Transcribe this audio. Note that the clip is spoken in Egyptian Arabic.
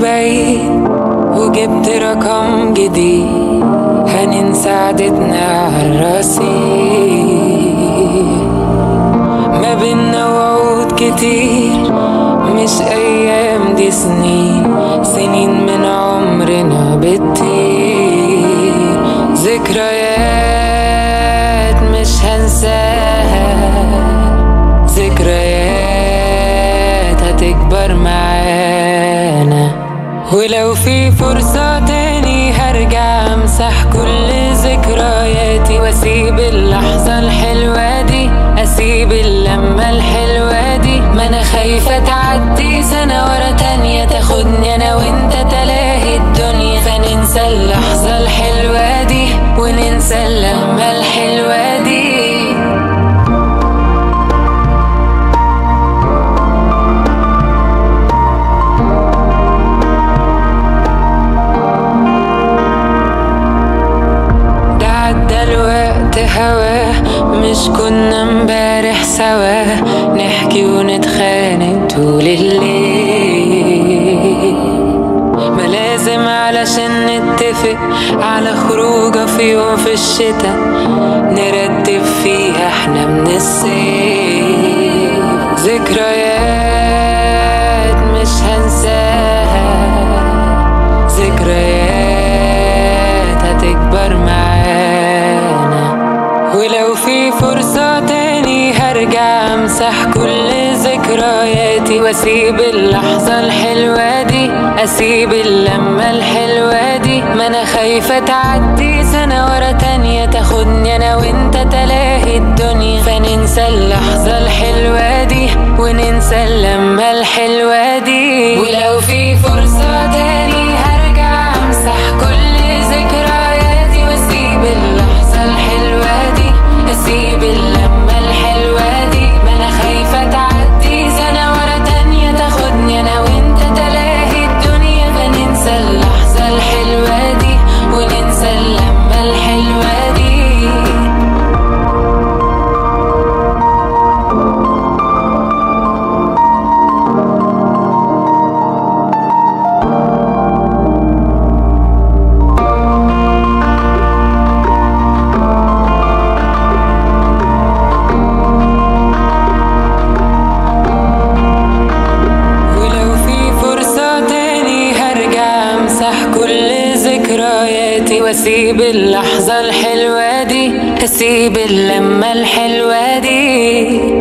بعيد وجبت رقم جديد هننسى عدتنا عالرصيف ما بينا وعود كتير مش أيام دي سنين سنين من عمرنا بتطير ذكريات مش هنساها ذكريات هتكبر معانا ولو في فرصة تاني هرجع امسح كل ذكرياتي واسيب اللحظة الحلوة دي اسيب اللمة الحلوة دي ما انا خايفة تعدي سنة ورا تانية تاخدني انا وانت تلاهي الدنيا فننسى اللحظة الحلوة دي وننسى اللمة الحلوة دي ده عدى الوقت هوا مش كنا امبارح سوا نحكي ونتخانق طول الليل ما لازم علشان نتفق على خروجه في يوم في الشتاء نرتب فيها احنا من الصيف ذكريات مش هنساها ذكريات هتكبر معانا ولو في فرصة تاني هرجع امسح كل ذكرياتي واسيب اللحظة الحلوة دي اسيب اللمة الحلوة دي ما انا خايفة تعدي سنة ورا تانية تاخدني انا وانت تلاهي الدنيا فننسى اللحظة الحلوة دي وننسى اللمة الحلوة دي ولو في فرصة تاني هرجع امسح كل ذكرياتي واسيب اللحظة الحلوة دي اسيب اللمة الحلوة دي ما انا خايفة تعدي سنة ورا تانية تاخدني انا وانت تلاهي الدنيا فننسى اللحظة الحلوة دي وننسى اللمة الحلوة دي ولو في فرصة تاني هرجع امسح كل ذكرياتي واسيب اللحظة الحلوة دي اسيب اللمة الحلوة دي